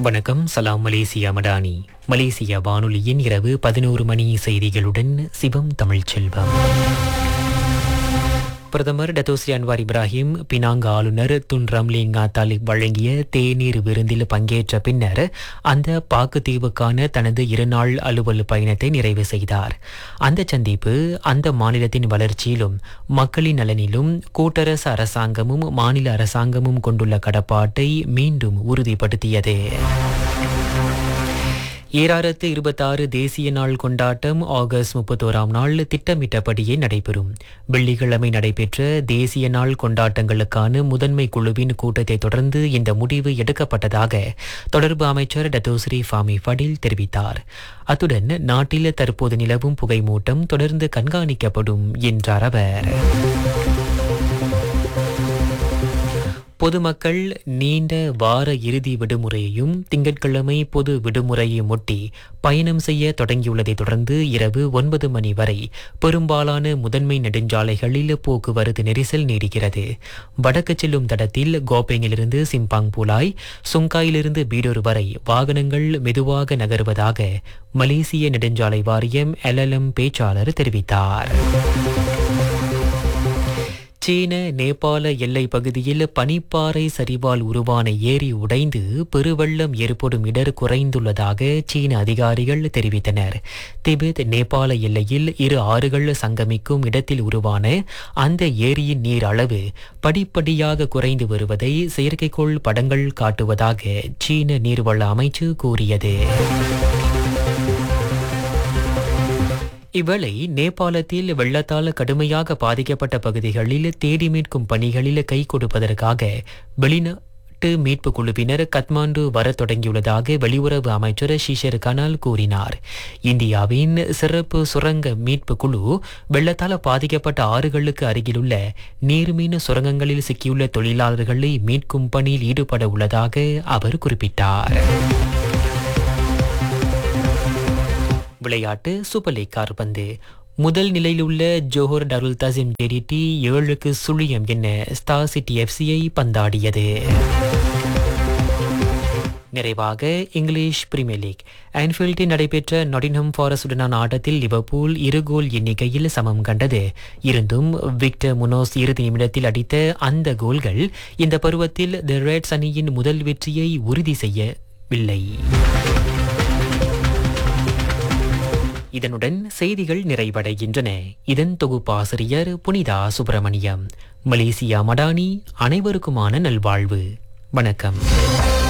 வணக்கம் சலாம் Malaysia Madani Malaysia வானொலியின் இரவு பதினோரு மணி செய்திகளுடன் சிவம் தமிழ்ச்செல்வம் பிரதமர் டத்தோஸ்ரீ அன்வார் இப்ராஹிம் பினாங் ஆளுநர் துன் ரம்லிங்கா தாலிப் வழங்கிய தேநீர் விருந்தில் பங்கேற்ற பின்னர் அந்த பாக்குத்தீவுக்கான தனது இருநாள் அலுவல் பயணத்தை நிறைவு செய்தார் அந்த சந்திப்பு அந்த மாநிலத்தின் வளர்ச்சியிலும் மக்களின் நலனிலும் கூட்டரசு அரசாங்கமும் மாநில அரசாங்கமும் கொண்டுள்ள கடப்பாட்டை மீண்டும் உறுதிப்படுத்தியது ஏழாயிரத்து இருபத்தாறு தேசிய நாள் கொண்டாட்டம் ஆகஸ்ட் முப்பத்தோராம் நாள் திட்டமிட்டபடியே நடைபெறும் வெள்ளிக்கிழமை நடைபெற்ற தேசிய நாள் கொண்டாட்டங்களுக்கான முதன்மை குழுவின் கூட்டத்தை தொடர்ந்து இந்த முடிவு எடுக்கப்பட்டதாக தொடர்பு அமைச்சர் டத்தோஸ்ரீ ஃபாமி ஃபடில் தெரிவித்தார் அத்துடன் நாட்டில் தற்போது நிலவும் புகைமூட்டம் தொடர்ந்து கண்காணிக்கப்படும் என்றார் அவர் பொதுமக்கள் நீண்ட வார இறுதி விடுமுறையையும் திங்கட்கிழமை பொது விடுமுறையை ஒட்டி பயணம் செய்ய தொடங்கியுள்ளதை தொடர்ந்து இரவு ஒன்பது மணி வரை பெரும்பாலான முதன்மை நெடுஞ்சாலைகளில் போக்குவரத்து நெரிசல் நீடிக்கிறது வடக்கு செல்லும் தடத்தில் கோபெங்கிலிருந்து சிம்பாங் புலாய் சுங்காயிலிருந்து பீடூர் வரை வாகனங்கள் மெதுவாக நகருவதாக மலேசிய நெடுஞ்சாலை வாரியம் எல்எல்எம் பேச்சாளர் தெரிவித்தார் சீன நேபாள எல்லை பகுதியில் பனிப்பாறை சரிவால் உருவான ஏரி உடைந்து பெருவெள்ளம் ஏற்படும் இடர் குறைந்துள்ளதாக சீன அதிகாரிகள் தெரிவித்தனர் திபெத் நேபாள எல்லையில் இரு ஆறுகள் சங்கமிக்கும் இடத்தில் உருவான அந்த ஏரியின் நீர் அளவு படிப்படியாக குறைந்து வருவதை செயற்கைக்கோள் படங்கள் காட்டுவதாக சீன நீர்வள அமைச்சு கூறியது இவ்வேளை நேபாளத்தில் வெள்ளத்தால் கடுமையாக பாதிக்கப்பட்ட பகுதிகளில் தேடி மீட்கும் பணிகளில் கை கொடுப்பதற்காக வெளிநாட்டு மீட்பு குழுவினர் கத்மாண்டு வரத் தொடங்கியுள்ளதாக வெளியுறவு அமைச்சர் ஷிஷர் கனால் கூறினார் இந்தியாவின் சிறப்பு சுரங்க மீட்பு குழு வெள்ளத்தால் பாதிக்கப்பட்ட ஆறுகளுக்கு அருகிலுள்ள நீர்மீன் சுரங்கங்களில் சிக்கியுள்ள தொழிலாளர்களை மீட்கும் பணியில் ஈடுபட உள்ளதாக அவர் குறிப்பிட்டார் விளையாட்டு சூப்பர் லீக் கால்பந்து முதல் நிலையில் உள்ள ஜோஹர் டருல் தசிம் ஜெடிடி ஏழுக்கு சுழியம் என ஸ்டார் சிட்டி எஃப்சியை பந்தாடியது நிறைவாக இங்கிலீஷ் பிரீமியர் லீக் ஆன்ஃபீல்டில் நடைபெற்ற நொடினம் ஃபாரஸ்டுடனான ஆட்டத்தில் லிவர்பூல் இரு கோல் எண்ணிக்கையில் சமம் கண்டது இருந்தும் விக்டர் முனோஸ் இறுதி நிமிடத்தில் அடித்த அந்த கோல்கள் இந்த பருவத்தில் தி ரெட்ஸ் அணியின் முதல் வெற்றியை உறுதி செய்யவில்லை இதனுடன் செய்திகள் நிறைவடைகின்றன இதன் தொகுப்பாசிரியர் புனிதா சுப்பிரமணியம் மலேசியா மடானி அனைவருக்குமான நல்வாழ்வு வணக்கம்